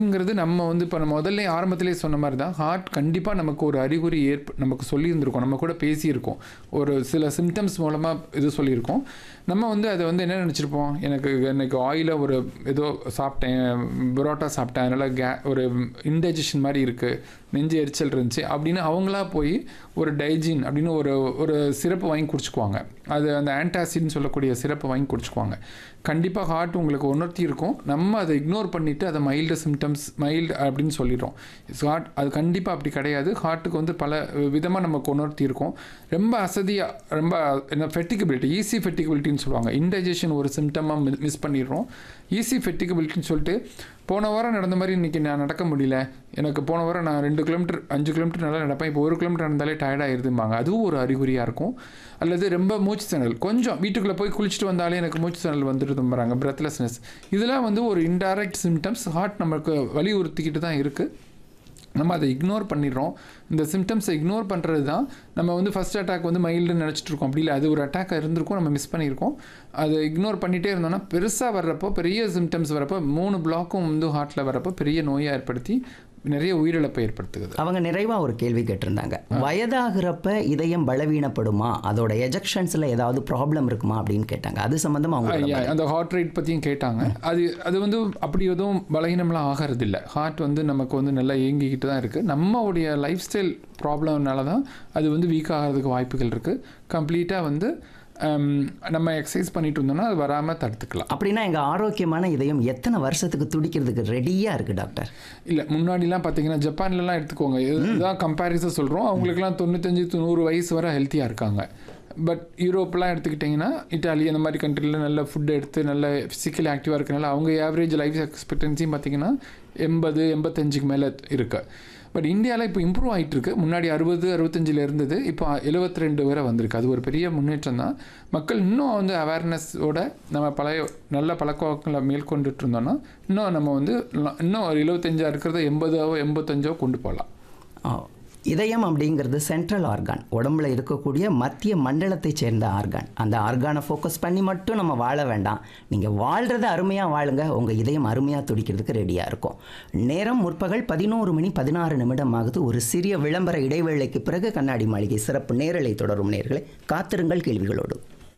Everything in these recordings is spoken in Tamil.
ங்கிறது நம்ம வந்து இப்போ நம்ம முதல்ல ஆரம்பத்திலே சொன்ன மாதிரி தான் ஹார்ட் கண்டிப்பாக நமக்கு ஒரு அறிகுறி ஏற்ப நமக்கு சொல்லியிருந்திருக்கோம் நம்ம கூட பேசியிருக்கோம் ஒரு சில சிம்டம்ஸ் மூலமாக இது சொல்லியிருக்கோம் நம்ம வந்து அதை வந்து என்ன நினச்சிருப்போம் எனக்கு எனக்கு ஆயில ஒரு ஏதோ சாப்பிட்டேன் பரோட்டா சாப்பிட்டேன் அதனால் கே ஒரு இன்டைஜஷன் மாதிரி இருக்குது நெஞ்சு எரிச்சல் இருந்துச்சு அப்படின்னு அவங்களா போய் ஒரு டைஜின் அப்படின்னு ஒரு ஒரு சிறப்பு வாங்கி குடிச்சுக்குவாங்க அது அந்த ஆன்டாசிட்னு சொல்லக்கூடிய சிறப்பு வாங்கி குடிச்சுக்குவாங்க கண்டிப்பாக ஹார்ட் உங்களுக்கு உணர்த்தி இருக்கும் நம்ம அதை இக்னோர் பண்ணிவிட்டு அதை மைல்டு சிம்டம்ஸ் மைல்டு அப்படின்னு சொல்லிடுறோம் ஹார்ட் அது கண்டிப்பாக அப்படி கிடையாது ஹார்ட்டுக்கு வந்து பல விதமாக நமக்கு உணர்த்தி இருக்கும் ரொம்ப அசதியாக ரொம்ப என்ன ஃபெட்டிகபிலிட்டி ஈஸி ஃபெட்டிகபிலிட்டின்னு சொல்லுவாங்க இன்டைஜஷன் ஒரு சிம்டமாக மிஸ் பண்ணிடுறோம் ஈஸி ஃபெட்டிகபிலிட்டின்னு சொல்லிட்டு போன வாரம் நடந்த மாதிரி இன்றைக்கி நான் நடக்க முடியல எனக்கு போன வாரம் நான் ரெண்டு கிலோமீட்டர் அஞ்சு கிலோமீட்டர் நல்லா நடப்பேன் இப்போ ஒரு கிலோமீட்டர் நடந்தாலே டயர்டாகிருதும்பாங்க அதுவும் ஒரு அறிகுறியாக இருக்கும் அல்லது ரொம்ப மூச்சு திணறல் கொஞ்சம் வீட்டுக்குள்ளே போய் குளிச்சுட்டு வந்தாலே எனக்கு மூச்சு திணறல் வந்துடுதும்பாங்க பிரெத்லெஸ்னஸ் இதெல்லாம் வந்து ஒரு இன்டைரக்ட் சிம்டம்ஸ் ஹார்ட் நமக்கு வலியுறுத்திக்கிட்டு தான் இருக்குது நம்ம அதை இக்னோர் பண்ணிடுறோம் இந்த சிம்டம்ஸை இக்னோர் பண்ணுறது தான் நம்ம வந்து ஃபஸ்ட் அட்டாக் வந்து மைல்டுன்னு நினச்சிட்டு இருக்கோம் அப்படி இல்லை அது ஒரு அட்டாக் இருந்திருக்கும் நம்ம மிஸ் பண்ணியிருக்கோம் அதை இக்னோர் பண்ணிகிட்டே இருந்தோம்னா பெருசாக வர்றப்போ பெரிய சிம்டம்ஸ் வரப்போ மூணு பிளாக்கும் வந்து ஹார்ட்டில் வரப்போ பெரிய நோயை ஏற்படுத்தி நிறைய உயிரிழப்பை ஏற்படுத்துகிறது அவங்க நிறைவாக ஒரு கேள்வி கேட்டிருந்தாங்க வயதாகிறப்ப இதயம் பலவீனப்படுமா அதோட எஜெக்ஷன்ஸில் ஏதாவது ப்ராப்ளம் இருக்குமா அப்படின்னு கேட்டாங்க அது சம்மந்தமாக அவங்க ஐயா, அந்த ஹார்ட் ரேட் பற்றியும் கேட்டாங்க அது அது வந்து அப்படி எதுவும் பலகீனம்லாம் ஆகிறது இல்லை ஹார்ட் வந்து நமக்கு வந்து நல்லா இயங்கிக்கிட்டு தான் இருக்குது நம்மளுடைய லைஃப் ஸ்டைல் ப்ராப்ளம்னால தான் அது வந்து வீக் ஆகிறதுக்கு வாய்ப்புகள் இருக்குது கம்ப்ளீட்டாக வந்து ஹம், நம்ம எக்ஸசைஸ் பண்ணிட்டு இருந்தோம்னா அது வராமல் தடுத்துக்கலாம் அப்படின்னா எங்கள் ஆரோக்கியமான இதயம் எத்தனை வருஷத்துக்கு துடிக்கிறதுக்கு ரெடியாக இருக்குது டாக்டர் இல்லை முன்னாடிலாம் பார்த்தீங்கன்னா ஜப்பான்லலாம் எடுத்துக்கோங்க இதுதான் கம்பேரிசன் சொல்கிறோம் அவங்களுக்குலாம் தொண்ணூத்தஞ்சு தொண்ணூறு வயசு வரை ஹெல்த்தியாக இருக்காங்க பட் யூரோப்லாம் எடுத்துக்கிட்டிங்கன்னா இட்டாலி அந்த மாதிரி கண்ட்ரியில் நல்ல ஃபுட் எடுத்து நல்ல ஃபிசிக்கலி ஆக்டிவாக இருக்கனால அவங்க ஆவரேஜ் லைஃப் எக்ஸ்பெக்டன்சியும் பார்த்தீங்கன்னா எண்பது எண்பத்தஞ்சுக்கு மேலே இருக்கு பட் இந்தியாவில் இப்போ இம்ப்ரூவ் ஆகிட்டு இருக்கு முன்னாடி அறுபது அறுபத்தஞ்சில் இருந்தது இப்போ எழுபத்தி ரெண்டு வரை வந்திருக்கு அது ஒரு பெரிய முன்னேற்றம் தான் மக்கள் இன்னும் வந்து அவேர்னஸோட நம்ம பழைய நல்ல பழக்கவழக்கங்களை மேற்கொண்டுட்டு இருந்தோம்னா இன்னும் நம்ம வந்து இன்னும் ஒரு எழுபத்தஞ்சா இருக்கிறத எண்பதோ எண்பத்தஞ்சோ கொண்டு போகலாம் ஆ, இதயம் அப்படிங்கிறது சென்ட்ரல் ஆர்கான் உடம்புல இருக்கக்கூடிய மத்திய மண்டலத்தை சேர்ந்த ஆர்கான் அந்த ஆர்கானை ஃபோக்கஸ் பண்ணி மட்டும் நம்ம வாழ வேண்டாம் நீங்கள் வாழ்கிறத அருமையாக வாழுங்க உங்கள் இதயம் அருமையாக துடிக்கிறதுக்கு ரெடியாக இருக்கும் நேரம் முற்பகல் பதினோரு மணி பதினாறு நிமிடம் ஆகுது ஒரு சிறிய விளம்பர இடைவேளைக்கு பிறகு கண்ணாடி மாளிகை சிறப்பு நேரலை தொடரும் நேர்களை காத்திருங்கள் கேள்விகளோடு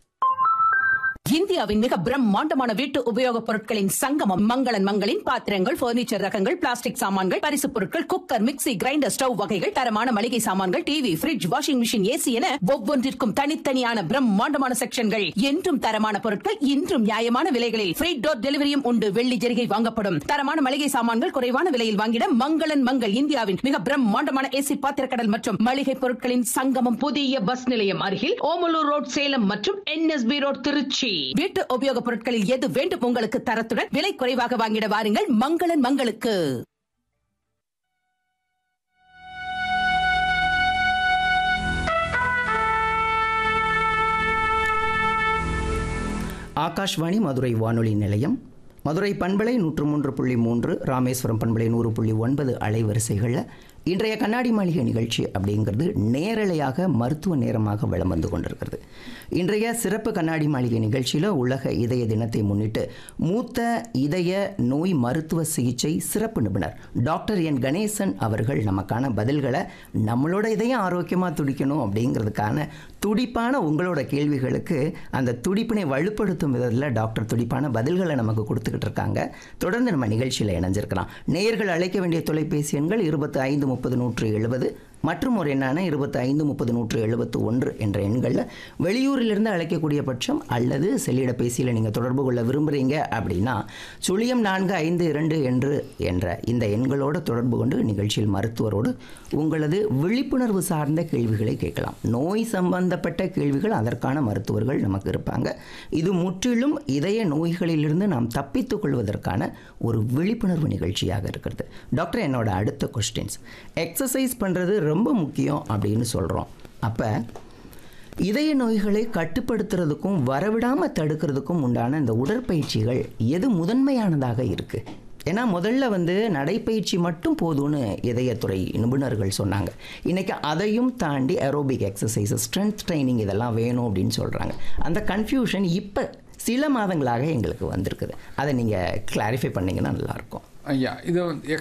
இந்தியாவின் மிக பிரம்மாண்டமான வீட்டு உபயோகப் பொருட்களின் சங்கமம் மங்களன் மங்களின் பாத்திரங்கள் பர்னிச்சர் ரகங்கள் பிளாஸ்டிக் சாமான்கள் பரிசுப் பொருட்கள் குக்கர் மிக்ஸி கிரைண்டர் ஸ்டவ் வகைகள் தரமான மளிகை சாமான்கள் TV fridge washing machine AC என ஒவ்வொன்றிற்கும் தனித்தனியான பிரம்மாண்டமான செக்ஷன்கள் என்றும் தரமான பொருட்கள் இன்றும் நியாயமான விலைகளில் ஃப்ரீ டோர் டெலிவரியும் உண்டு வெள்ளி ஜெரிகை வாங்கப்படும் தரமான மளிகை சாமான்கள் குறைவான விலையில் வாங்கிட மங்களன் மங்கள் இந்தியாவின் மிக பிரம்மாண்டமான ஏசி பாத்திரக்கடல் மற்றும் மளிகை பொருட்களின் சங்கமம் புதிய பஸ் நிலையம் அருகில் ஓமலூர் ரோட் சேலம் மற்றும் என்எஸ்பி ரோட் திருச்சி வீட்டு உபயோகப் பொருட்களில் எது வேண்டும் உங்களுக்கு தரத்துடன் விலை குறைவாக வாங்கிட வாருங்கள் மங்களன் மங்களுக்கு ஆகாஷ்வாணி மதுரை வானொலி நிலையம் மதுரை பண்பலை நூற்று மூன்று புள்ளி மூன்று ராமேஸ்வரம் பண்பலை நூறு புள்ளி ஒன்பது அலைவரிசைகளில் இன்றைய கண்ணாடி மாளிகை நிகழ்ச்சி அப்படிங்கிறது நேரலையாக மருத்துவ நேரமாக வலம் வந்து கொண்டிருக்கிறது இன்றைய சிறப்பு கண்ணாடி மாளிகை நிகழ்ச்சியில் உலக இதய தினத்தை முன்னிட்டு மூத்த இதய நோய் மருத்துவ சிகிச்சை சிறப்பு நிபுணர் டாக்டர் என் கணேசன் அவர்கள் நமக்கான பதில்களை நம்மளோட இதயம் ஆரோக்கியமாக துடிக்கணும் அப்படிங்கிறதுக்கான துடிப்பான உங்களோட கேள்விகளுக்கு அந்த துடிப்பினை வலுப்படுத்தும் விதத்தில் டாக்டர் துடிப்பான பதில்களை நமக்கு கொடுத்துக்கிட்டு இருக்காங்க தொடர்ந்து நம்ம நிகழ்ச்சியில் இணைஞ்சிருக்கலாம் நேயர்கள் அழைக்க வேண்டிய தொலைபேசி எண்கள் இருபத்தி ஐந்து முப்பது நூற்று எழுபது மற்றும் ஒரு எண்ணான இருபத்தி ஐந்து முப்பது நூற்று எழுபத்து ஒன்று என்ற எண்களில் வெளியூரிலிருந்து அழைக்கக்கூடிய பட்சம் அல்லது செல்லிடப்பேசியில் நீங்கள் தொடர்பு கொள்ள விரும்புகிறீங்க அப்படின்னா சுழியம் நான்கு ஐந்து இரண்டு என்று என்ற இந்த எண்களோடு தொடர்பு கொண்டு நிகழ்ச்சியில் மருத்துவரோடு உங்களது விழிப்புணர்வு சார்ந்த கேள்விகளை கேட்கலாம் நோய் சம்பந்தப்பட்ட கேள்விகள் அதற்கான மருத்துவர்கள் நமக்கு இருப்பாங்க இது முற்றிலும் இதய நோய்களிலிருந்து நாம் தப்பித்துக் கொள்வதற்கான ஒரு விழிப்புணர்வு நிகழ்ச்சியாக இருக்கிறது டாக்டர் என்னோட அடுத்த கொஸ்டின்ஸ் எக்ஸசைஸ் பண்ணுறது ரொம்ப முக்கியம் அப்படின்னு சொல்கிறோம் அப்போ இதய நோய்களை கட்டுப்படுத்துறதுக்கும் வரவிடாமல் தடுக்கிறதுக்கும் உண்டான இந்த உடற்பயிற்சிகள் எது முதன்மையானதாக இருக்குது ஏன்னா முதல்ல வந்து நடைப்பயிற்சி மட்டும் போதும்னு இதயத்துறை நிபுணர்கள் சொன்னாங்க இன்றைக்கி அதையும் தாண்டி அரோபிக் எக்ஸசைசஸ் ஸ்ட்ரென்த் ட்ரைனிங் இதெல்லாம் வேணும் அப்படின்னு சொல்கிறாங்க அந்த கன்ஃபியூஷன் இப்போ சில மாதங்களாக எங்களுக்கு வந்திருக்குது அதை நீங்கள் கிளாரிஃபை பண்ணிங்கன்னா நல்லாயிருக்கும் ஐயா இது வந்து